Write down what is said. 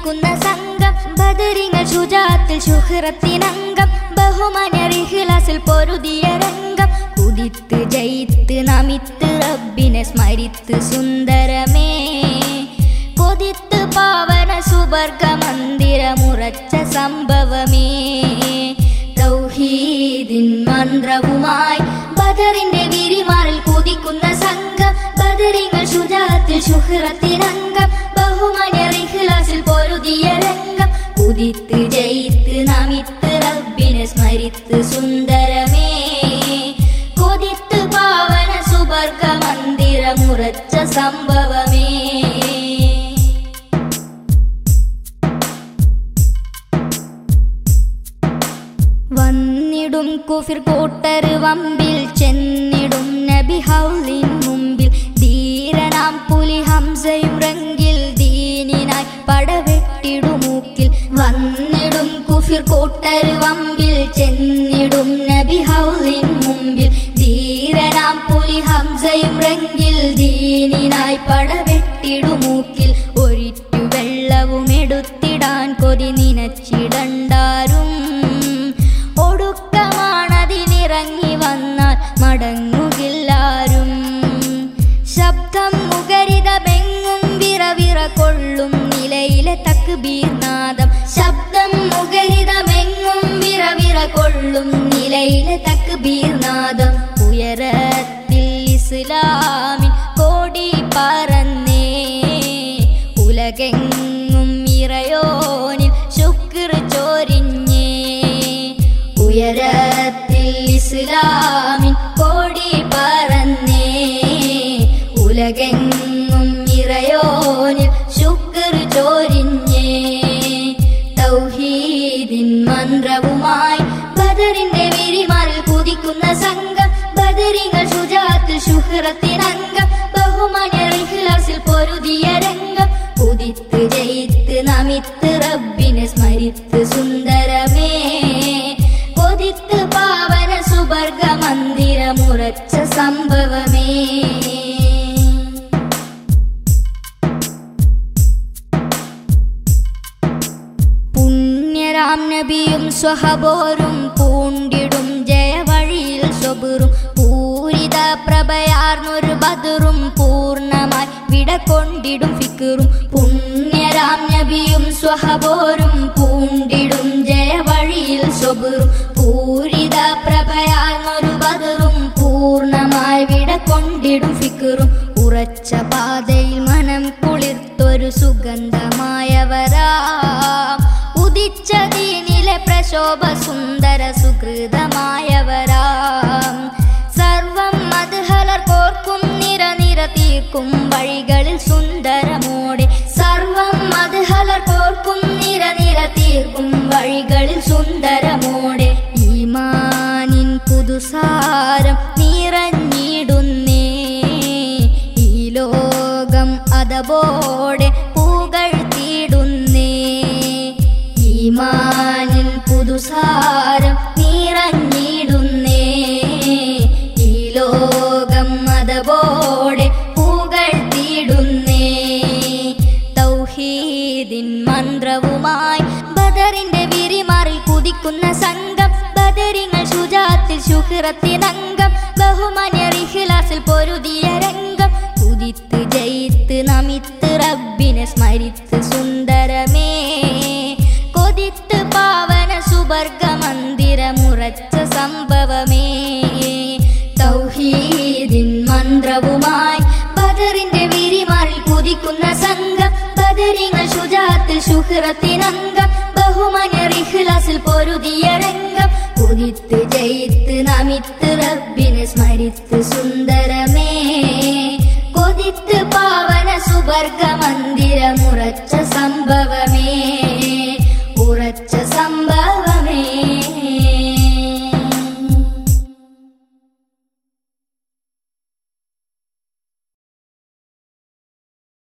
കുതിക്കുന്ന സംഘം ബദരിങ്ങൾ ശുചാത്തിൽ ശുഹ്രത്തിനംഗം ബഹുമാനിഹിലാസിൽ പൊരുതിയ രംഗം കുതിത്ത് ജയിത്ത് നമിത്ത് റബ്ബിനെ സ്മരിത്ത് സുന്ദരമേ കൊതിത്ത് പാവന സുവർഗ മന്ദിരമുറച്ച സംഭവമേ തൗഹീദിൻ മന്ത്രവുമായി ബദറിന്റെ വിരിമാറിൽ കുതിക്കുന്ന സംഘം ബദരിങ്ങൾ ശുചാത്തിൽ ശുഹ്രത്തിനംഗം ബഹുമാനിഹിലാസിൽ പൊരുതിയ രംഗം കുതിത്ത് ജയിത്ത് നമിത്ത് റബ്ബിനെ സ്മരിത്ത് സുന്ദരമേ കൊതിത്ത് പാവന സുവർഗ മന്ദിരമുറച്ച സംഭവമേ വന്നിടും കുഫിർ കൂട്ടർ വമ്പിൽ ചെന്നിടും നബി ഹൗലിൻ മുമ്പിൽ ധീരനാം പുലി ഹംസയും റങ്കിൽ ദീനിനായി പടവെട്ടിടുമൂക്കിൽ വന്നിടും കുഫിർ കൂട്ടർ വമ്പിൽ ചെന്നിടും നബി ഹൗലിൻ മുമ്പിൽ ധീരനാം പുലി ഹംസയും റങ്കിൽ ദീനിനായി പടവെട്ടിടുമൂക്കിൽ ഒരിറ്റു വെള്ളവും എടുത്തിടാൻ കൊതി നിനച്ചിടണ്ടാരും ഒടുക്കമാണതിനിറങ്ങി വന്നാൽ മടങ്ങുകില്ലാരും ശബ്ദം മുഖരിതമെങ്ങും വിറവിറ കൊള്ളും നിലയിലെ തക്ബീർനാദം ശബ്ദം മുഖരിതമെങ്ങും വിറവിറ കൊള്ളും നിലയിലെ തക്ബീർനാദം ഉയരത്തിൽ ഇസ്ലാമിൻ കോടി പറന്നേ ഉലകെങ്ങും ഇറയോനിൽ ശുക്ർ ചോരിഞ്ഞേ ഉയരത്തിൽ ഇസ്ലാമിൻ കോടി പറന്നേ ഉലകെങ്ങും ഇറയോനിൽ ശുക്ർ ചോരിഞ്ഞേ തൗഹീദിൻ മന്ത്രവുമായി ബദറിന്റെ വിരിമാറിൽ കുതിക്കുന്ന സംഘം ബദരിങ്ങൾ ശുചാത്തിൽ ശുഹ്രത്തിനംഗം ബഹുമാനിഹിലാസിൽ പൊരുതിയ രംഗം കുതിത്ത് ജയിത്ത് നമിത്ത് റബ്ബിനെ സ്മരിത്ത് സുന്ദരമേ കൊതിത്ത് പാവന സുവർഗ മന്ദിരമുറച്ച സംഭവമേ പുണ്യരാം നബിയും സ്വഹബോരും പൂണ്ടിടും ജയവഴിയിൽ സ്വബുറും പൂരിത പ്രഭയാർന്നൊരു ബദറും പൂർണ്ണമായി വിട കൊണ്ടിടും ഫിക്കറും പുണ്യരാം നബിയും സ്വഹബോരും പൂണ്ടിടും ജയവഴിയിൽ സ്വബുറും പൂരിത പ്രഭയാർന്നൊരു ബദറും പൂർണ്ണമായി വിട കൊണ്ടിടും ഫിക്കറും ഉറച്ച പാതയിൽ മനം കുളിർത്തൊരു സുഗന്ധമായവരാം ഉദിച്ച ദീനിലെ പ്രശോഭ സുന്ദര സുഹൃതമായവരാം സർവം മധുഹലർ കോർക്കും നിര നിര തീർക്കും വഴികളിൽ സുന്ദരമോടെ സർവം മധുഹലർ കോർക്കും നിര നിര തീർക്കും വഴികളിൽ സുന്ദരമോടെ ഈമാനിൻ പുതുസാരം നിറഞ്ഞിടുന്നേ ഈ ലോകം അതബോടെ പൂകൾ തീടുന്നേ ഈമാനിൻ പുതുസാരം നിറഞ്ഞിടുന്നേ ഈ ലോകം അതബോടെ പൂകൾ തീടുന്നേ തൗഹീദിൻ മന്ത്രവുമായി ബദറിന്റെ വിരിമാറിൽ കുതിക്കുന്ന സംഘം ബദരിങ്ങൾ ശുചാത്തിൽ ശുഹ്രത്തിനംഗം ബഹുമാനിഹിലാസിൽ പൊരുതിയ രംഗം കുതിത്ത് ജയിത്ത് നമിത്ത് റബ്ബിനെ സ്മരിത്ത് സുന്ദരമേ കൊതിത്ത് പാവന സുവർഗ മന്ദിരമുറച്ച സംഭവമേ തൗഹീദിൻ മന്ത്രവുമായി ബദറിന്റെ വിരിമാറിൽ കുതിക്കുന്ന സംഘം ബദരിങ്ങൾ ശുചാത്തിൽ ശുഹ്രത്തിനംഗം ബഹുമാനിഹിലാസിൽ പൊരുതിയ രംഗം കുതിത്ത് ജയിത്ത് നമിത്ത് റബ്ബിനെ സ്മരിത്ത് സുന്ദരമേ കൊതിത്ത് പാവന സുവർഗ മന്ദിരമുറച്ച സംഭവമേ